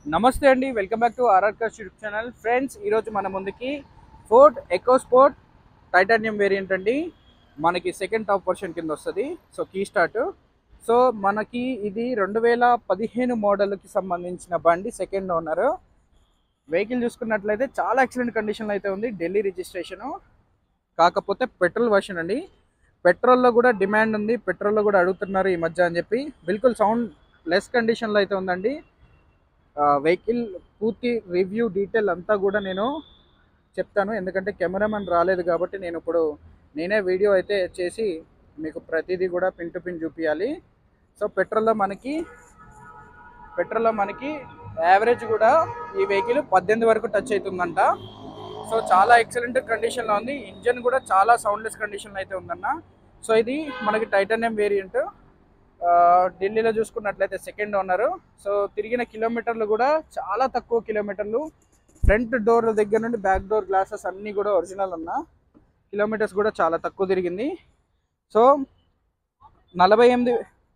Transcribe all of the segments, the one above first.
నమస్తే అండి welcome back to RR cars YouTube channel friends ఈరోజు మన ముందుకి Ford EcoSport titanium variant అండి మనకి సెకండ్ టాప్ వర్షన్ కింద వస్తుంది సో కీ స్టార్ట్ సో మనకి ఇది రెండు వేల పదిహేను మోడల్కి సంబంధించిన బండి సెకండ్ ఓనర్ వెహికల్ చూసుకున్నట్లయితే చాలా ఎక్సలెంట్ కండిషన్లో అయితే ఉంది ఢిల్లీ రిజిస్ట్రేషను కాకపోతే పెట్రోల్ వర్షన్ అండి పెట్రోల్లో కూడా డిమాండ్ ఉంది పెట్రోల్లో కూడా అడుగుతున్నారు ఈ మధ్య అని చెప్పి బిల్కుల్ సౌండ్ లెస్ కండిషన్లో అయితే ఉందండి వెహికల్ పూర్తి రివ్యూ డీటెయిల్ అంతా కూడా నేను చెప్తాను ఎందుకంటే కెమెరామెన్ రాలేదు కాబట్టి నేను ఇప్పుడు నేనే వీడియో అయితే చేసి మీకు ప్రతిదీ కూడా పిన్ టు పిన్ చూపించాలి సో పెట్రోల్లో మనకి పెట్రోల్లో మనకి యావరేజ్ కూడా ఈ వెహికల్ పద్దెనిమిది వరకు టచ్ అవుతుందంట సో చాలా ఎక్సలెంట్ కండిషన్లో ఉంది ఇంజన్ కూడా చాలా సౌండ్లెస్ కండిషన్లో అయితే ఉందన్న సో ఇది మనకి టైటానియం వేరియంట్ ఢిల్లీలో చూసుకున్నట్లయితే సెకండ్ ఓనర్ సో తిరిగిన కిలోమీటర్లు కూడా చాలా తక్కువ కిలోమీటర్లు ఫ్రంట్ డోర్ దగ్గర నుండి బ్యాక్ డోర్ గ్లాసెస్ అన్నీ కూడా ఒరిజినల్ అన్న కిలోమీటర్స్ కూడా చాలా తక్కువ తిరిగింది సో నలభై ఎనిమిది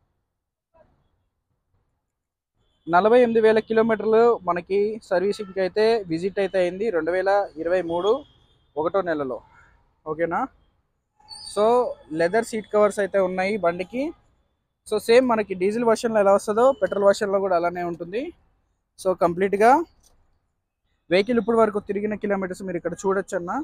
నలభై ఎనిమిది వేల కిలోమీటర్లు మనకి సర్వీసింగ్కి అయితే విజిట్ అయితే అయింది రెండు వేల ఇరవై మూడు ఒకటో నెలలో ఓకేనా సో లెదర్ సీట్ కవర్స్ అయితే ఉన్నాయి బండికి సో సేమ్ మనకి డీజిల్ వర్షన్లో ఎలా వస్తుందో పెట్రోల్ వర్షన్లో కూడా అలానే ఉంటుంది సో కంప్లీట్గా వెహికల్ ఇప్పటి వరకు తిరిగిన కిలోమీటర్స్ మీరు ఇక్కడ చూడొచ్చు అన్న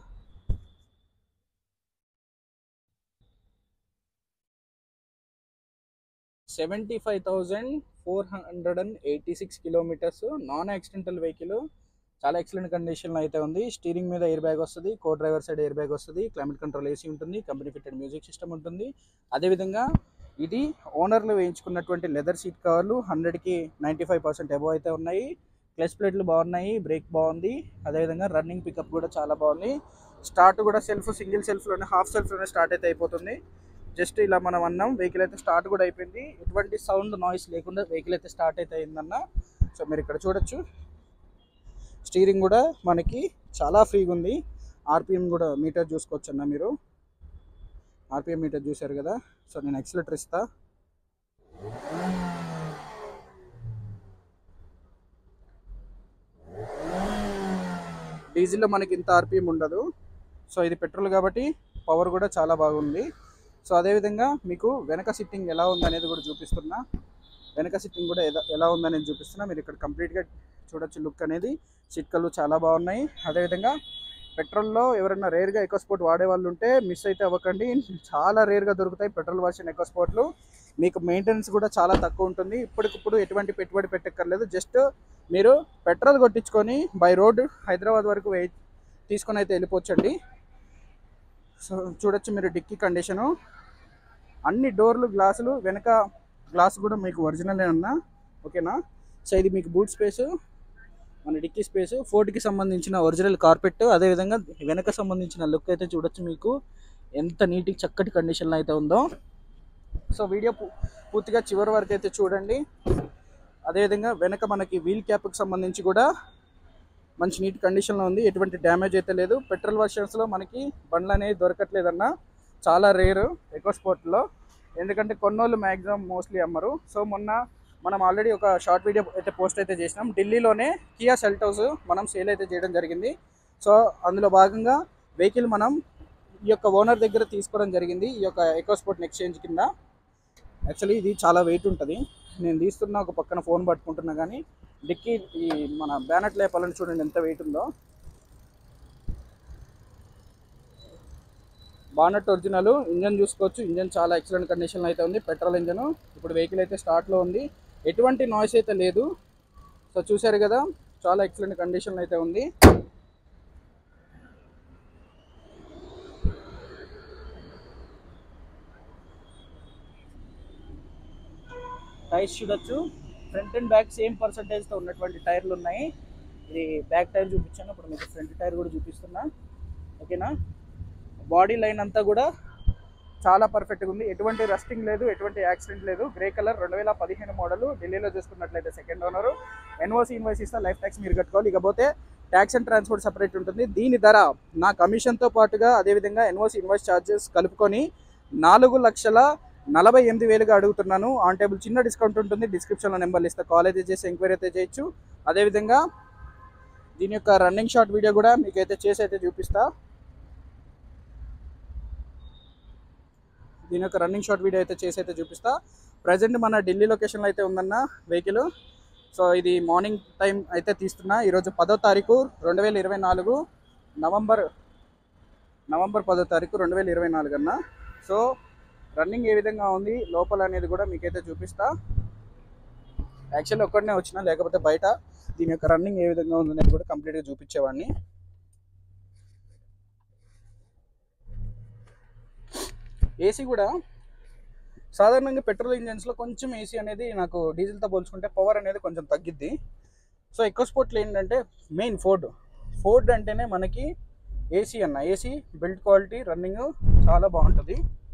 seventy five thousand four hundred and eighty six kilometres non accidental vehicle చాలా ఎక్సలెంట్ కండిషన్లో అయితే ఉంది స్టీరింగ్ మీద ఎయిర్ బ్యాగ్ వస్తుంది co driver side air bag వస్తుంది క్లైమేట్ కంట్రోల్ ఏసీ ఉంటుంది కంపెనీ ఫిట్టెడ్ మ్యూజిక్ సిస్టమ్ ఉంటుంది అదేవిధంగా ఇది ఓనర్లు వేయించుకున్నటువంటి లెదర్ సీట్ కవర్లు హండ్రెడ్కి నైంటీ ఫైవ్ పర్సెంట్ అబవ్ అయితే ఉన్నాయి క్లచ్ ప్లేట్లు బాగున్నాయి బ్రేక్ బాగుంది అదేవిధంగా రన్నింగ్ పికప్ కూడా చాలా బాగుంది స్టార్ట్ కూడా సెల్ఫ్ సింగిల్ సెల్ఫ్లోనే హాఫ్ సెల్ఫ్లోనే స్టార్ట్ అయితే అయిపోతుంది జస్ట్ ఇలా మనం అన్నాం వెహికల్ అయితే స్టార్ట్ కూడా అయిపోయింది ఎటువంటి సౌండ్ నాయిస్ లేకుండా వెహికల్ అయితే స్టార్ట్ అయితే అయిందన్న సో మీరు ఇక్కడ చూడొచ్చు స్టీరింగ్ కూడా మనకి చాలా ఫ్రీగా ఉంది ఆర్పిఎం కూడా మీటర్ చూసుకోవచ్చు అన్న మీరు ఆర్పిఎం మీటర్ చూశారు కదా సో నేను ఎక్సలేటర్ ఇస్తా డీజిల్లో మనకి ఇంత ఆర్పిఎం ఉండదు సో ఇది పెట్రోల్ కాబట్టి పవర్ కూడా చాలా బాగుంది సో అదేవిధంగా మీకు వెనక సిట్టింగ్ ఎలా ఉంది అనేది కూడా చూపిస్తున్నా వెనక సిట్టింగ్ కూడా ఎలా ఎలా ఉందనేది చూపిస్తున్నా మీరు ఇక్కడ కంప్లీట్గా చూడొచ్చు లుక్ అనేది చిట్కలు చాలా బాగున్నాయి అదేవిధంగా పెట్రోల్లో ఎవరైనా రేర్గా ఎక్కువ స్పోర్ట్ వాడే వాళ్ళు ఉంటే మిస్ అయితే అవ్వకండి చాలా రేర్గా దొరుకుతాయి పెట్రోల్ వర్షన్ ఎక్కువ స్పోర్ట్లు మీకు మెయింటెనెన్స్ కూడా చాలా తక్కువ ఉంటుంది ఇప్పటికిప్పుడు ఎటువంటి పెట్టుబడి పెట్టక్కర్లేదు జస్ట్ మీరు పెట్రోల్ కొట్టించుకొని బై రోడ్ హైదరాబాద్ వరకు వెయి తీసుకొని అయితే వెళ్ళిపోవచ్చండి సో చూడొచ్చు మీరు డిక్కీ కండిషను అన్ని డోర్లు గ్లాసులు వెనక గ్లాస్ కూడా మీకు ఒరిజినలే ఉన్నా ఓకేనా సో ఇది మీకు బూట్ స్పేసు మన డిక్కీ స్పేస్ ఫోర్డ్కి సంబంధించిన ఒరిజినల్ కార్పెట్ అదేవిధంగా వెనక సంబంధించిన లుక్ అయితే చూడొచ్చు మీకు ఎంత నీటి చక్కటి కండిషన్లో అయితే ఉందో సో వీడియో పూ- పూర్తిగా చివరి వరకు అయితే చూడండి అదేవిధంగా వెనక మనకి వీల్ క్యాప్కి సంబంధించి కూడా మంచి నీట్ కండిషన్లో ఉంది ఎటువంటి డ్యామేజ్ అయితే లేదు పెట్రోల్ వర్షన్స్లో మనకి బండ్లు అనేవి దొరకట్లేదన్న చాలా రేరు ఎక్కువ స్పోర్ట్లో ఎందుకంటే కొన్నోళ్ళు మ్యాక్సిమం మోస్ట్లీ అమ్మరు సో మొన్న మనం ఆల్రెడీ ఒక షార్ట్ వీడియో అయితే పోస్ట్ అయితే చేసినాం ఢిల్లీలోనే కియా సెల్టోస్ మనం సేల్ అయితే చేయడం జరిగింది సో అందులో భాగంగా వెహికల్ మనం ఈ యొక్క ఓనర్ దగ్గర తీసుకోవడం జరిగింది ఈ యొక్క ఎకో స్పోర్ట్ ఎక్స్చేంజ్ కింద యాక్చువల్లీ ఇది చాలా వెయిట్ ఉంటుంది నేను తీస్తున్న ఒక పక్కన ఫోన్ పట్టుకుంటున్నా కానీ డిక్కీ ఈ మన బ్యానెట్ లేపాలని చూడండి ఎంత వెయిట్ ఉందో బానట్ ఒరిజినల్ ఇంజన్ చూసుకోవచ్చు ఇంజన్ చాలా ఎక్సలెంట్ కండిషన్లో అయితే ఉంది పెట్రోల్ ఇంజన్ ఇప్పుడు వెహికల్ అయితే స్టార్ట్లో ఉంది ఎటువంటి నాయిస్ అయితే లేదు సో చూశారు కదా చాలా ఎక్సలెంట్ కండిషన్లో అయితే ఉంది టైర్స్ చూడొచ్చు ఫ్రంట్ అండ్ బ్యాక్ సేమ్ పర్సంటేజ్తో ఉన్నటువంటి టైర్లు ఉన్నాయి ఇది బ్యాక్ టైర్ చూపించాను ఇప్పుడు మీకు ఫ్రంట్ టైర్ కూడా చూపిస్తున్నా ఓకేనా బాడీ లైన్ అంతా కూడా చాలా పర్ఫెక్ట్గా ఉంది ఎటువంటి రస్టింగ్ లేదు ఎటువంటి యాక్సిడెంట్ లేదు గ్రే కలర్ రెండు వేల పదిహేను మోడల్ ఢిల్లీలో చూసుకున్నట్లయితే సెకండ్ ఓనర్ ఎన్ఓసి ఇన్వాయిస్ ఇస్తే లైఫ్ ట్యాక్స్ మీరు కట్టుకోవాలి ఇకపోతే ట్యాక్స్ అండ్ ట్రాన్స్పోర్ట్ సపరేట్ ఉంటుంది దీని ధర నా కమిషన్తో పాటుగా అదేవిధంగా ఎన్ఓసి ఇన్వాయిస్ ఛార్జెస్ కలుపుకొని నాలుగు లక్షల నలభై ఎనిమిది వేలుగా అడుగుతున్నాను ఆన్ టేబుల్ చిన్న డిస్కౌంట్ ఉంటుంది డిస్క్రిప్షన్లో నెంబర్లు ఇస్తా కాల్ అయితే చేసి ఎంక్వైరీ అయితే చేయొచ్చు అదేవిధంగా దీని యొక్క రన్నింగ్ షాట్ వీడియో కూడా మీకైతే చేసి అయితే చూపిస్తా దీని యొక్క రన్నింగ్ షాట్ వీడియో అయితే చేసి అయితే చూపిస్తా ప్రజెంట్ మన ఢిల్లీ లొకేషన్లో అయితే ఉందన్న వెహికల్ సో ఇది మార్నింగ్ టైం అయితే తీస్తున్నా ఈరోజు పదో తారీఖు రెండు వేల ఇరవై నాలుగు నవంబర్ నవంబర్ పదో తారీఖు రెండు వేల ఇరవై నాలుగు అన్న సో రన్నింగ్ ఏ విధంగా ఉంది లోపల అనేది కూడా మీకైతే చూపిస్తా యాక్చువల్లీ ఒక్కడనే వచ్చిన లేకపోతే బయట దీని యొక్క రన్నింగ్ ఏ విధంగా ఉంది అనేది కూడా కంప్లీట్గా చూపించేవాడిని ఏసీ కూడా సాధారణంగా పెట్రోల్ ఇంజన్స్లో కొంచెం ఏసీ అనేది నాకు డీజిల్తో పోల్చుకుంటే పవర్ అనేది కొంచెం తగ్గిద్ది సో ఎక్కువ స్పోర్ట్లు ఏంటంటే మెయిన్ ఫోర్డ్ ఫోర్డ్ అంటేనే మనకి ఏసీ అన్న ఏసీ బిల్డ్ క్వాలిటీ రన్నింగ్ చాలా బాగుంటుంది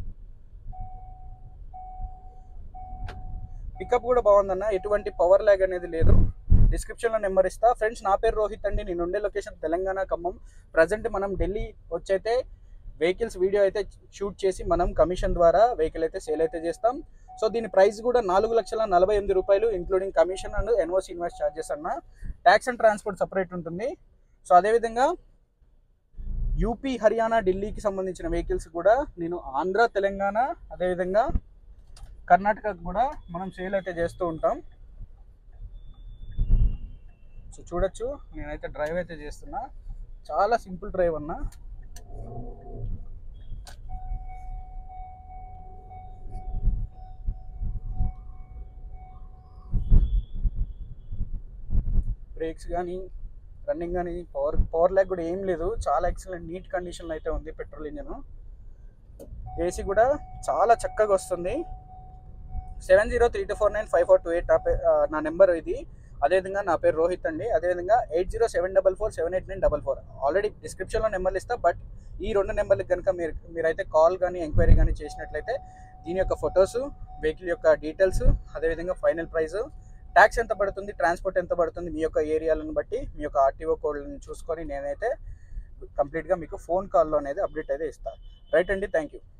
పికప్ కూడా బాగుందన్న ఎటువంటి పవర్ ల్యాగ్ అనేది లేదు డిస్క్రిప్షన్లో నెంబర్ ఇస్తా ఫ్రెండ్స్ నా పేరు రోహిత్ అండి నేను ఉండే లొకేషన్ తెలంగాణ ఖమ్మం ప్రజెంట్ మనం ఢిల్లీ వచ్చైతే వెహికల్స్ వీడియో అయితే షూట్ చేసి మనం కమిషన్ ద్వారా వెహికల్ అయితే సేల్ అయితే చేస్తాం సో దీని ప్రైస్ కూడా నాలుగు లక్షల నలభై ఎనిమిది రూపాయలు including commission and NOC invest charges అన్న ట్యాక్స్ అండ్ ట్రాన్స్పోర్ట్ సపరేట్ ఉంటుంది సో అదేవిధంగా యూపీ హర్యానా ఢిల్లీకి సంబంధించిన వెహికల్స్ కూడా నేను ఆంధ్ర తెలంగాణ అదేవిధంగా కర్ణాటకకు కూడా మనం సేల్ అయితే చేస్తూ ఉంటాం సో చూడొచ్చు నేనైతే డ్రైవ్ అయితే చేస్తున్నా చాలా సింపుల్ డ్రైవ్ అన్న బ్రేక్స్ కానీ రన్నింగ్ కానీ పవర్ పవర్ ల్యాగ్ కూడా ఏం లేదు చాలా ఎక్సలెంట్ నీట్ కండిషన్లో అయితే ఉంది పెట్రోల్ ఇంజన్ ఏసీ కూడా చాలా చక్కగా వస్తుంది seven zero three two four nine five four two eight నా నెంబర్ ఇది అదేవిధంగా నా పేరు రోహిత్ అండి అదేవిధంగా eight zero seven double four seven eight nine double four already డిస్క్రిప్షన్లో నెంబర్లు ఇస్తా బట్ ఈ రెండు నెంబర్లకు కనుక మీరు మీరైతే కాల్ కానీ ఎంక్వైరీ కానీ చేసినట్లయితే దీని యొక్క ఫొటోస్ వెహికల్ యొక్క డీటెయిల్స్ అదేవిధంగా ఫైనల్ ప్రైస్ ట్యాక్స్ ఎంత పడుతుంది ట్రాన్స్పోర్ట్ ఎంత పడుతుంది మీ యొక్క ఏరియాలను బట్టి మీ యొక్క ఆర్టీఓ కోడ్లను చూసుకొని నేనైతే కంప్లీట్గా మీకు ఫోన్ కాల్లో అనేది అప్డేట్ అయితే ఇస్తాను రైట్ అండి థ్యాంక్ యూ